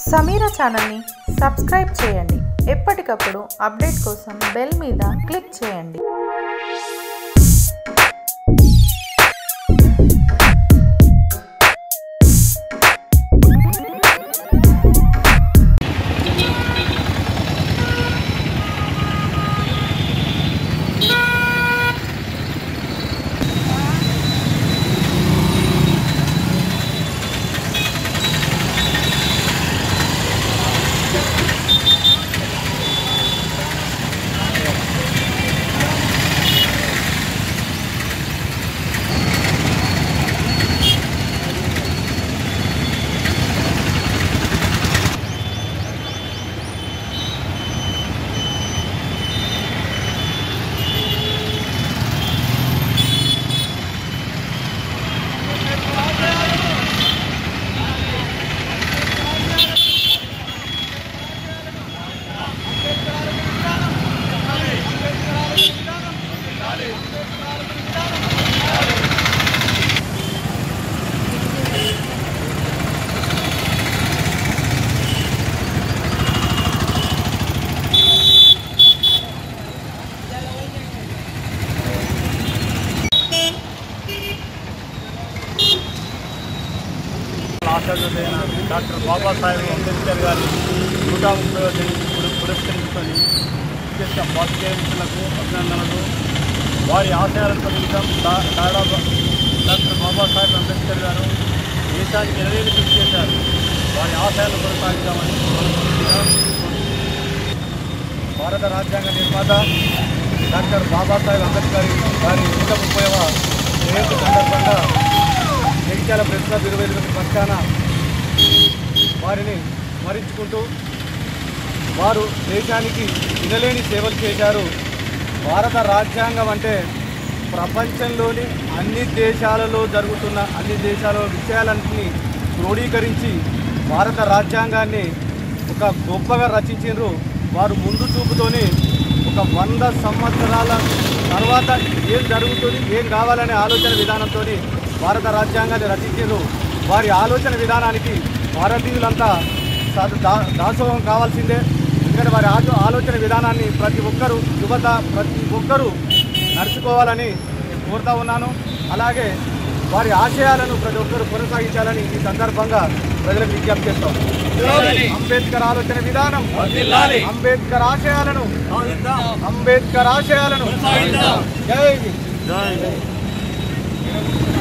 సమీర ఛానల్ని సబ్స్క్రైబ్ చేయండి ఎప్పటికప్పుడు అప్డేట్ కోసం బెల్ మీద క్లిక్ చేయండి ఆచార్యులైన డాక్టర్ బాబాసాహెబ్ అంబేద్కర్ గారి నూట ముప్పై జయంతి పురస్కరించుకొని చేసిన పాత్రికేయులకు అభినందనలు వారి ఆశయాలను పొందడం దాదాపు డాక్టర్ బాబాసాహెబ్ అంబేద్కర్ గారు దేశానికి ఎనలేని కృషి చేశారు వారి ఆశయాలను కొనసాగిద్దామని మనస్ఫూర్తిగా భారత రాజ్యాంగ నిర్మాత డాక్టర్ బాబాసాహెబ్ అంబేద్కర్ గారి నూట ముప్పైవ జయంతి సందర్భంగా జగిత్యాల ప్రెస్ క్లబ్ ఇరవై ఎనిమిది పక్షాన వారిని స్మరించుకుంటూ వారు దేశానికి వినలేని సేవలు చేశారు భారత రాజ్యాంగం అంటే ప్రపంచంలోని అన్ని దేశాలలో జరుగుతున్న అన్ని దేశాల విషయాలన్నింటినీ క్రోడీకరించి భారత రాజ్యాంగాన్ని ఒక గొప్పగా రచించారు వారు ముందు చూపుతోని ఒక వంద సంవత్సరాల తర్వాత ఏం జరుగుతుంది ఏం కావాలనే ఆలోచన విధానంతో భారత రాజ్యాంగాన్ని రచించారు వారి ఆలోచన విధానానికి భారతీయులంతా సద- దా- దాసోహం కావాల్సిందే ఎందుకంటే వారి ఆలో ఆలోచన విధానాన్ని ప్రతి ఒక్కరూ యువత ప్రతి ఒక్కరూ నడుచుకోవాలని నేను కోరుతా ఉన్నాను అలాగే వారి ఆశయాలను ప్రతి ఒక్కరూ కొనసాగించాలని ఈ సందర్భంగా ప్రజలకు విజ్ఞప్తి చేస్తాం అంబేద్కర్ ఆలోచన విధానం అంబేద్కర్ ఆశయాలను అంబేద్కర్ ఆశయాలను జై హింద్.